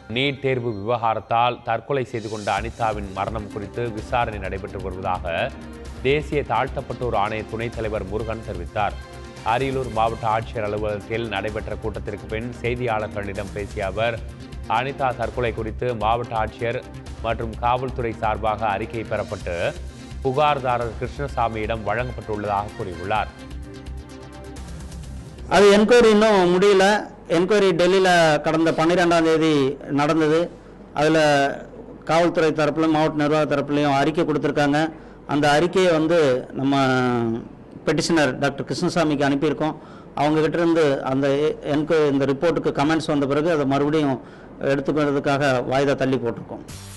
NEET தேர்வு விவகாரத்தால் தற்கொலை செய்து கொண்ட அனிதாவின் மரணம் குறித்து விசாரணை நடைபெற்று வருவதாக தேசிய தாழ்த்தப்பட்டோர் ஆணைய துணைத் தலைவர் முருகன் தெரிவித்தார் அரியலூர் மாவட்ட ஆட்சியர் அலுவலகத்தில் நடைபெற்ற கூட்டத்திற்கு பின் செய்தியாளர்களிடம் பேசிய அவர் அனிதா தற்கொலை குறித்து மாவட்ட ஆட்சியர் மற்றும் காவல்துறை சார்பாக அறிக்கை பெறப்பட்டு புகார்தாரர் கிருஷ்ணசாமியிடம் வழங்கப்பட்டுள்ளதாக கூறியுள்ளார் அது என்கொயரி இன்னும் முடியல என்கொயரி டெல்லியில் கடந்த பன்னிரெண்டாம் தேதி நடந்தது அதில் காவல்துறை தரப்புலையும் மாவட்ட நிர்வாக தரப்புலையும் அறிக்கை கொடுத்துருக்காங்க அந்த அறிக்கையை வந்து நம்ம பெட்டிஷனர் டாக்டர் கிருஷ்ணசாமிக்கு அனுப்பியிருக்கோம் அவங்க கிட்ட இருந்து அந்த என்கொயரி இந்த ரிப்போர்ட்டுக்கு கமெண்ட்ஸ் வந்த பிறகு அதை மறுபடியும் எடுத்துக்கிறதுக்காக வாய்தா தள்ளி போட்டிருக்கோம்